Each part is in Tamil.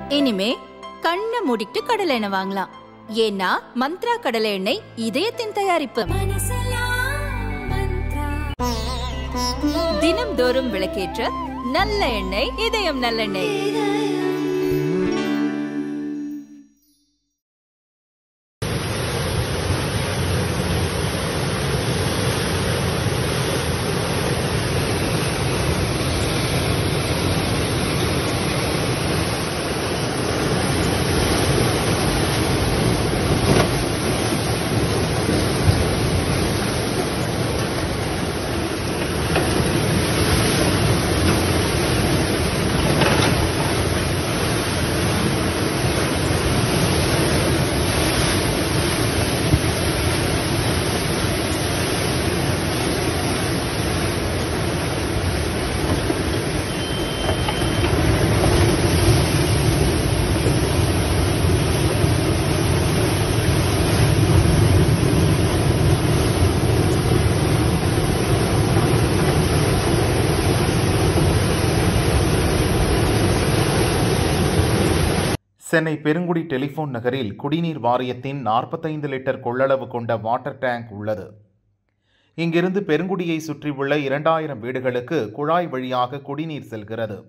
இனிமே கண்ணை மூடிட்டு கடலை எண்ணெய் வாங்கலாம் ஏன்னா மந்த்ரா கடலை எண்ணெய் இதயத்தின் தயாரிப்பு தினம்தோறும் விளக்கேற்ற நல்ல எண்ணெய் இதயம் நல்லெண்ணெய் சென்னை பெருங்குடி டெலிபோன் நகரில் குடிநீர் வாரியத்தின் நாற்பத்தைந்து லிட்டர் கொள்ளளவு கொண்ட வாட்டர் டேங்க் உள்ளது இங்கிருந்து பெருங்குடியை சுற்றியுள்ள இரண்டாயிரம் வீடுகளுக்கு குழாய் வழியாக குடிநீர் செல்கிறது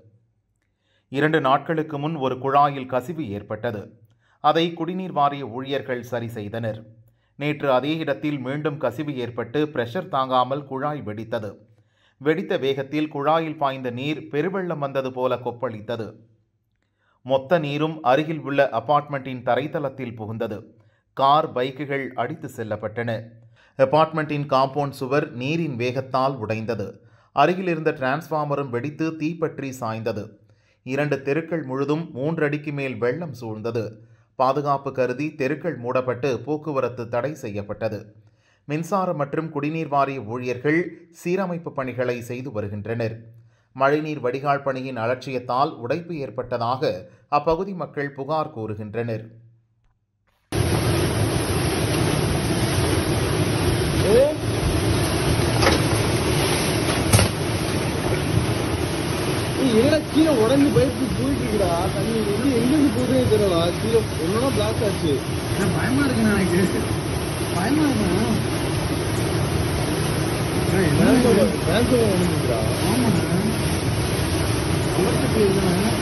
இரண்டு நாட்களுக்கு முன் ஒரு குழாயில் கசிவு ஏற்பட்டது அதை குடிநீர் வாரிய ஊழியர்கள் சரி செய்தனர் நேற்று அதே இடத்தில் மீண்டும் கசிவு ஏற்பட்டு பிரஷர் தாங்காமல் குழாய் வெடித்தது வெடித்த வேகத்தில் குழாயில் பாய்ந்த நீர் பெருவெள்ளம் வந்தது போல கொப்பளித்தது மொத்த நீரும் அருகில் உள்ள அபார்ட்மெண்ட்டின் தரைத்தளத்தில் புகுந்தது கார் பைக்குகள் அடித்து செல்லப்பட்டன அபார்ட்மெண்ட்டின் காம்பவுண்ட் சுவர் நீரின் வேகத்தால் உடைந்தது அருகில் இருந்த டிரான்ஸ்ஃபார்மரும் வெடித்து தீப்பற்றி சாய்ந்தது இரண்டு தெருக்கள் முழுதும் மூன்றடிக்கு மேல் வெள்ளம் சூழ்ந்தது பாதுகாப்பு கருதி தெருக்கள் மூடப்பட்டு போக்குவரத்து தடை செய்யப்பட்டது மின்சார மற்றும் குடிநீர் வாரிய ஊழியர்கள் சீரமைப்பு பணிகளை செய்து வருகின்றனர் மழைநீர் வடிகால் பணியின் அலட்சியத்தால் உடைப்பு ஏற்பட்டதாக அப்பகுதி மக்கள் புகார் கூறுகின்றனர் என்னடா கீழே உடஞ்சு பைப்பு போயிட்டு இருக்குடா தண்ணி எங்க எங்கிருந்து போகுதே தெரியல கீழே ஒன்னொன்னா பிளாக் ஆச்சு பயமா இருக்கு எனக்கு பயமா இருக்குண்ணா என்ன டிரான்ஸ்ஃபார்மர் உடஞ்சுடா ஆமாண்ணா அவசரத்தில் இல்லைண்ணா